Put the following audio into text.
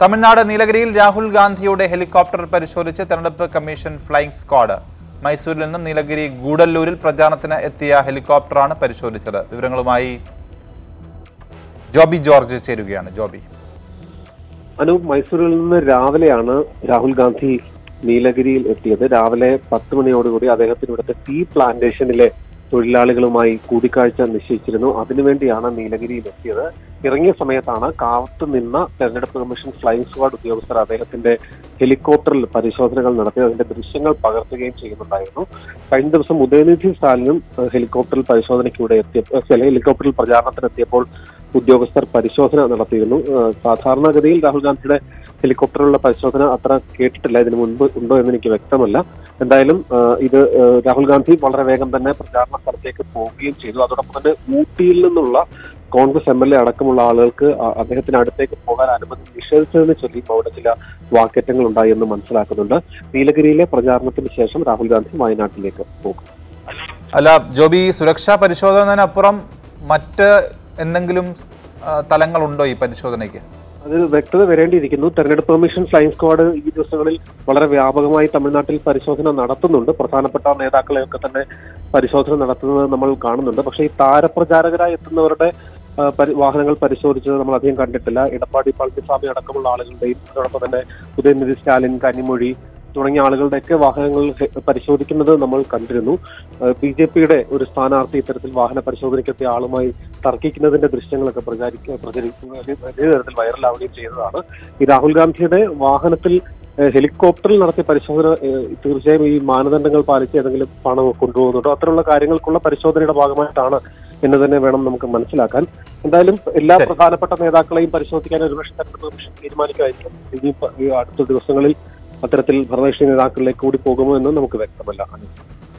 തമിഴ്നാട് നീലഗിരിയിൽ രാഹുൽ ഗാന്ധിയുടെ ഹെലികോപ്റ്റർ പരിശോധിച്ച് തെരഞ്ഞെടുപ്പ് കമ്മീഷൻ ഫ്ലൈയിംഗ് സ്ക്വാഡ് മൈസൂരിൽ നിന്നും നീലഗിരി ഗൂഡല്ലൂരിൽ പ്രചാരണത്തിന് എത്തിയ ഹെലികോപ്റ്ററാണ് പരിശോധിച്ചത് വിവരങ്ങളുമായി ജോബി ജോർജ് ചേരുകയാണ് ജോബി അനൂപ് മൈസൂരിൽ നിന്ന് രാവിലെയാണ് രാഹുൽ ഗാന്ധി നീലഗിരിയിൽ എത്തിയത് രാവിലെ പത്ത് മണിയോടുകൂടി അദ്ദേഹത്തിന് ഇവിടുത്തെ ടീ പ്ലാന്റേഷനിലെ തൊഴിലാളികളുമായി കൂടിക്കാഴ്ച നിശ്ചയിച്ചിരുന്നു അതിനുവേണ്ടിയാണ് നീലഗിരിയിൽ എത്തിയത് ഇറങ്ങിയ സമയത്താണ് കാവത്ത് നിന്ന തെരഞ്ഞെടുപ്പ് കമ്മീഷൻ ഫ്ലൈയിംഗ് സ്ക്വാഡ് ഉദ്യോഗസ്ഥർ അദ്ദേഹത്തിന്റെ ഹെലികോപ്റ്ററിൽ പരിശോധനകൾ നടത്തി അതിന്റെ ദൃശ്യങ്ങൾ പകർത്തുകയും ചെയ്യുന്നുണ്ടായിരുന്നു കഴിഞ്ഞ ദിവസം ഉദയനിധി സ്റ്റാലിനും ഏഹ്, ഹെലികോപ്റ്ററിൽ പരിശോധനയ്ക്ക് ഇവിടെ എത്തിയപ്പോൾ ഹെലികോപ്റ്ററിൽ പ്രചാരണത്തിനെത്തിയപ്പോൾ ഉദ്യോഗസ്ഥർ പരിശോധന നടത്തിയിരുന്നു ഏഹ് സാധാരണഗതിയിൽ രാഹുൽ ഗാന്ധിയുടെ ഹെലികോപ്റ്ററിലുള്ള പരിശോധന അത്ര കേട്ടിട്ടില്ല ഇതിനു മുൻപ് ഉണ്ടോ എന്ന് എനിക്ക് വ്യക്തമല്ല എന്തായാലും ഏഹ് ഇത് ഏഹ് രാഹുൽ ഗാന്ധി വളരെ വേഗം തന്നെ പ്രചാരണ സ്ഥലത്തേക്ക് പോവുകയും ചെയ്തു അതോടൊപ്പം തന്നെ ഊട്ടിയിൽ നിന്നുള്ള കോൺഗ്രസ് എം എൽ എ അടക്കമുള്ള ആളുകൾക്ക് അ- അദ്ദേഹത്തിന് അടുത്തേക്ക് പോകാൻ അനുമതി നിഷേധിച്ചതിനെ ചൊല്ലി അവിടെ ചില വാക്കേറ്റങ്ങൾ ഉണ്ടായി എന്ന് മനസ്സിലാക്കുന്നുണ്ട് നീലഗിരിയിലെ പ്രചാരണത്തിന് ശേഷം രാഹുൽ ഗാന്ധി വയനാട്ടിലേക്ക് പോകും അല്ല ജോബി ഈ സുരക്ഷാ പരിശോധനപ്പുറം മറ്റ് എന്തെങ്കിലും ആ, തലങ്ങളുണ്ടോ ഈ പരിശോധനയ്ക്ക് അത് വ്യക്തത വരേണ്ടിയിരിക്കുന്നു തെരഞ്ഞെടുപ്പ് കമ്മീഷൻ ഫ്ലൈയിംഗ് സ്ക്വാഡ് ഈ ദിവസങ്ങളിൽ വളരെ വ്യാപകമായി തമിഴ്നാട്ടിൽ പരിശോധന നടത്തുന്നുണ്ട് പ്രധാനപ്പെട്ട നേതാക്കളെയൊക്കെ തന്നെ പരിശോധന നടത്തുന്നത് നമ്മൾ കാണുന്നുണ്ട് പക്ഷേ ഈ താരപ്രചാരകരായി എത്തുന്നവരുടെ ആ, പരി- വാഹനങ്ങൾ പരിശോധിച്ചത് നമ്മൾ അധികം കണ്ടിട്ടില്ല എടപ്പാടി പളനിസ്വാമി അടക്കമുള്ള ആളുകളുടെയും അതോടൊപ്പം തന്നെ ഉദയനിധി സ്റ്റാലിൻ കനിമൊഴി തുടങ്ങിയ ആളുകളുടെയൊക്കെ വാഹനങ്ങൾ ഹെ- പരിശോധിക്കുന്നത് നമ്മൾ കണ്ടിരുന്നു ബി ജെ പിയുടെ ഒരു സ്ഥാനാർത്ഥി ഇത്തരത്തിൽ വാഹന പരിശോധനയ്ക്കെത്തിയ ആളുമായി തർക്കിക്കുന്നതിന്റെ ദൃശ്യങ്ങളൊക്കെ പ്രചാരിക്ക പ്രചരിക്കുന്ന വലിയ തരത്തിൽ വൈറലാവുകയും ചെയ്തതാണ് ഈ രാഹുൽ ഗാന്ധിയുടെ വാഹനത്തിൽ ഏഹ്, ഹെലികോപ്റ്ററിൽ നടത്തിയ പരിശോധന ഏഹ്, തീർച്ചയായും ഈ മാനദണ്ഡങ്ങൾ പാലിച്ച് ഏതെങ്കിലും പണം കൊണ്ടുപോകുന്നുണ്ടോ അത്തരമുള്ള കാര്യങ്ങൾക്കുള്ള പരിശോധനയുടെ ഭാഗമായിട്ടാണ് എന്ന് തന്നെ വേണം നമുക്ക് മനസ്സിലാക്കാൻ എന്തായാലും എല്ലാ ശരി. പ്രധാനപ്പെട്ട നേതാക്കളെയും പരിശോധിക്കാൻ ഒരുപക്ഷെ തെരഞ്ഞെടുപ്പ് കമ്മീഷൻ തീരുമാനിക്കുമായിരിക്കും ഇനി പ- ഈ അടുത്ത ദിവസങ്ങളിൽ അത്തരത്തിൽ ഭരണകക്ഷി നേതാക്കളിലേക്ക് കൂടി പോകുമോ എന്ന് നമുക്ക് വ്യക്തമല്ല